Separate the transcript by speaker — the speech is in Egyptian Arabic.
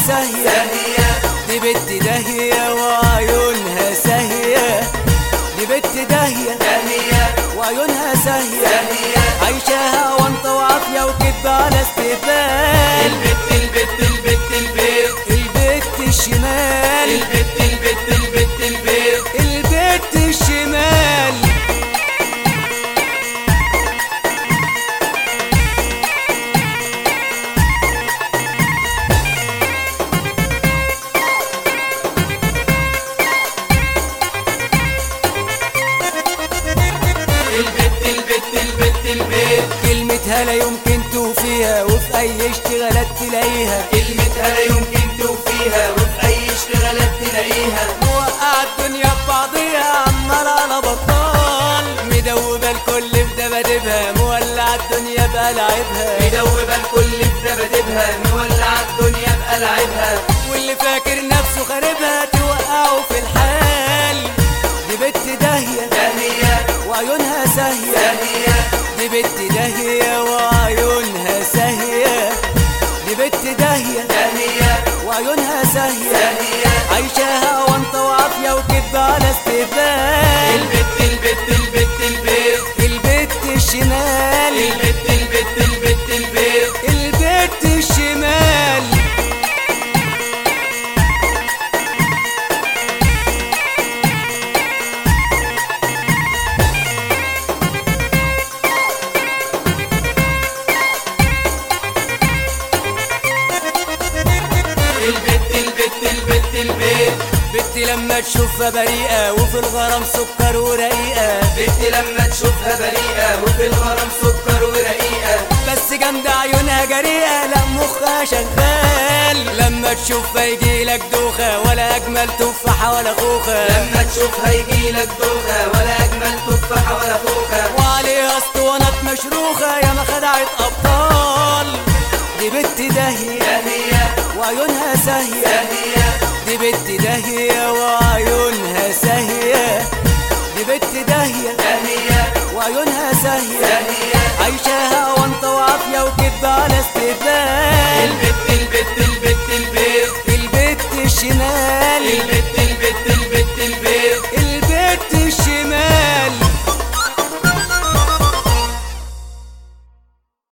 Speaker 1: ساهية
Speaker 2: ساهية
Speaker 1: دي بنت داهية وعيونها ساهية دي بنت داهية
Speaker 2: داهية
Speaker 1: وعيونها ساهية
Speaker 2: داهية
Speaker 1: عايشاها وانت وعافية وكدب على استقبال
Speaker 2: البت البت البت البت
Speaker 1: البت الشمال
Speaker 2: البت البت البت البت
Speaker 1: البت الشمال
Speaker 2: البت البت البت البت
Speaker 1: كلمتها لا يمكن توفيها وفي اي اشتغالات تلاقيها
Speaker 2: كلمتها لا يمكن توفيها وفي أي اشتغالات تلاقيها
Speaker 1: موقع الدنيا ببعضيها عمال على بطال مدوبة الكل في دبادبها مولع الدنيا بألعابها
Speaker 2: مدوبة الكل في دبادبها مولع الدنيا بألعابها
Speaker 1: واللي فاكر نفسه خاربها توقعه في الحال دي بنت داهية
Speaker 2: داهية
Speaker 1: وعيونها ساهية
Speaker 2: داهية
Speaker 1: دي بنت داهية وعيونها ساهية دي بنت داهية
Speaker 2: داهية
Speaker 1: وعيونها ساهية
Speaker 2: داهية
Speaker 1: عايشاها وانت وعافية وكدب على استقبال
Speaker 2: البت البت البت البت
Speaker 1: البت الشمال
Speaker 2: البت البت البت البت
Speaker 1: البت الشمال
Speaker 2: البت البت البت البت
Speaker 1: بنت لما تشوفها بريئة وفي الغرام سكر ورقيقة
Speaker 2: بنت لما تشوفها بريئة وفي الغرام سكر ورقيقة
Speaker 1: بس جنب عيونها جريئة لا مخها شغال لما تشوفها يجيلك دوخة ولا أجمل تفاحة ولا خوخة
Speaker 2: لما تشوفها يجيلك دوخة ولا أجمل تفاحة ولا خوخة
Speaker 1: وعليها اسطوانات مشروخة يا ما خدعت أبطال دي بنت داهية
Speaker 2: داهية
Speaker 1: وعيونها ساهية
Speaker 2: داهية
Speaker 1: دي بنت داهية وعيونها ساهية دي بنت داهية
Speaker 2: داهية
Speaker 1: وعيونها ساهية
Speaker 2: داهية
Speaker 1: عايشاها وانت وعافية وكدب على استقبال